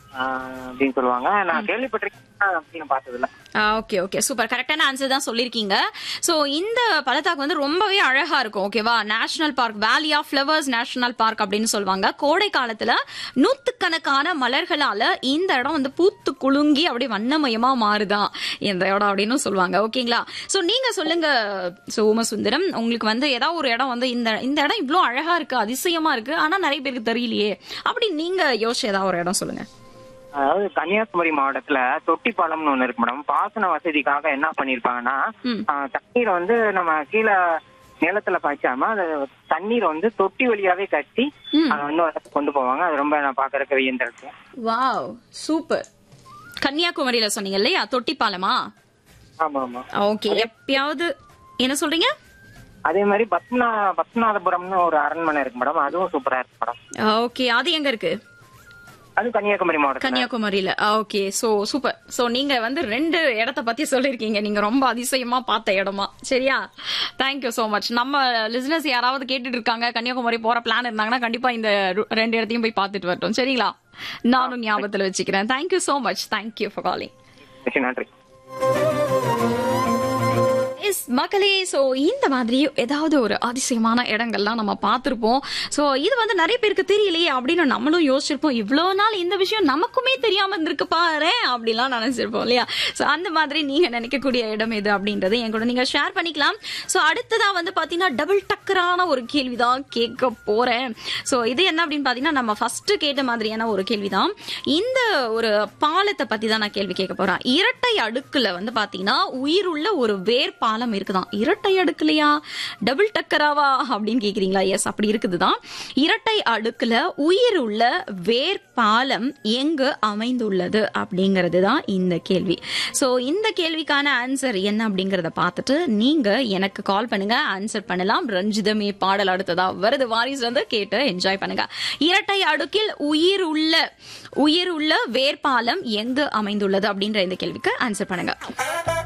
ஆஹ் அப்படின்னு சொல்லுவாங்க நான் கேள்விப்பட்டிருக்கேன் ஆனா அப்படின்னு பார்த்தது இல்ல ஓகே ஓகே சூப்பர் கரெக்டான ஆன்சர் தான் சொல்லியிருக்கீங்க ஸோ இந்த பள்ளத்தாக்கு வந்து ரொம்பவே அழகா இருக்கும் ஓகேவா national park valley of flowers national park அப்படின்னு சொல்லுவாங்க கோடை காலத்துல நூத்துக்கணக்கான மலர்களால இந்த இடம் வந்து பூத்து குலுங்கி அப்படியே வண்ணமயமா மாறுதான் இந்த இடம் அப்படின்னு சொல்லுவாங்க ஓகேங்களா ஸோ நீங்க சொல்லுங்க சோமசுந்தரம் உங்களுக்கு வந்து ஏதாவது ஒரு இடம் வந்து இந்த இந்த இடம் இவ்வளோ அழகா இருக்கு அதிசயமா இருக்கு ஆனா நிறைய பேருக்கு தெரியலையே அப்படி நீங்க யோசிச்ச ஏதாவது ஒரு இடம் சொல்லுங்க அதாவது கன்னியாகுமரி மாவட்டத்துல தொட்டிப்பாலம்னு ஒண்ணு இருக்கு மேடம் பாசன வசதிக்காக என்ன பண்ணிருப்பாங்கன்னா ம். தண்ணீரை வந்து நம்ம கீழே நிலத்துல பாய்ச்சாம அது தண்ணீரை வந்து தொட்டி வழியாவே கட்டி ம். அதை வந்து வளர்த்து கொண்டு போவாங்க அது ரொம்ப நான் பாக்குறதுக்கு வியந்திருக்கு வாவ் சூப்பர் கன்னியாகுமரியில சொன்னீங்க இல்லையா தொட்டிப்பாலமா ஆமா ஆமா ஓகே எப்பயாவது என்ன சொல்றீங்க அதே மாதிரி பத்மநா பத்மநாதபுரம்னு ஒரு அரண்மனை இருக்கு மேடம் அதுவும் சூப்பரா இருக்கு மேடம் ஓகே அது எங்க இருக்கு அது கன்னியாகுமரி மாவட்டம் கன்னியாகுமரியில ஓகே சோ சூப்பர் சோ நீங்க வந்து ரெண்டு இடத்த பத்தி சொல்லிருக்கீங்க நீங்க ரொம்ப அதிசயமா பார்த்த இடமா சரியா தேங்க்யூ சோ மச் நம்ம லிசனர்ஸ் யாராவது கேட்டுட்டு இருக்காங்க கன்னியாகுமரி போற பிளான் இருந்தாங்கன்னா கண்டிப்பா இந்த ரு- ரெண்டு இடத்தையும் போய் பார்த்துட்டு வரட்டும் சரிங்களா நானும் ஞாபகத்துல வச்சுக்கிறேன் thank you so much thank you for calling நன்றி எஸ் மக்களே சோ இந்த மாதிரி ஏதாவது ஒரு அதிசயமான இடங்கள்லாம் நம்ம பார்த்திருப்போம் சோ இது வந்து நிறைய பேருக்கு தெரியலையே அப்படின்னு நம்மளும் யோசிச்சிருப்போம் இவ்வளவு நாள் இந்த விஷயம் நமக்குமே தெரியாம இருந்திருக்கு பாரு அப்படிலாம் நினைச்சிருப்போம் இல்லையா சோ அந்த மாதிரி நீங்க நினைக்கக்கூடிய இடம் எது அப்படின்றத என் கூட நீங்க ஷேர் பண்ணிக்கலாம் சோ அடுத்ததா வந்து பாத்தீங்கன்னா டபுள் டக்கரான ஒரு கேள்விதான் கேட்க போறேன் சோ இது என்ன அப்படின்னு பாத்தீங்கன்னா நம்ம ஃபர்ஸ்ட் கேட்ட மாதிரியான ஒரு கேள்விதான் இந்த ஒரு பாலத்தை பத்தி தான் நான் கேள்வி கேட்க போறேன் இரட்டை அடுக்குல வந்து பாத்தீங்கன்னா உயிருள்ள ஒரு வேர் பாலம் இருக்குதாம் இரட்டை அடுக்குலையா டபுள் டக்கராவா அப்படின்னு கேக்குறீங்களா எஸ் அப்படி இருக்குதுதான் இரட்டை அடுக்குல உயிர் உள்ள வேர் பாலம் எங்கு அமைந்துள்ளது அப்படிங்கிறது தான் இந்த கேள்வி சோ இந்த கேள்விக்கான ஆன்சர் என்ன அப்படிங்கறத பார்த்துட்டு நீங்க எனக்கு கால் பண்ணுங்க ஆன்சர் பண்ணலாம் ரஞ்சிதமே பாடல் அடுத்ததா வருது வாரிசு வந்து கேட்டு என்ஜாய் பண்ணுங்க இரட்டை அடுக்கில் உயிர் உள்ள உயிர் உள்ள வேர்பாலம் எங்கு அமைந்துள்ளது அப்படின்ற இந்த கேள்விக்கு ஆன்சர் பண்ணுங்க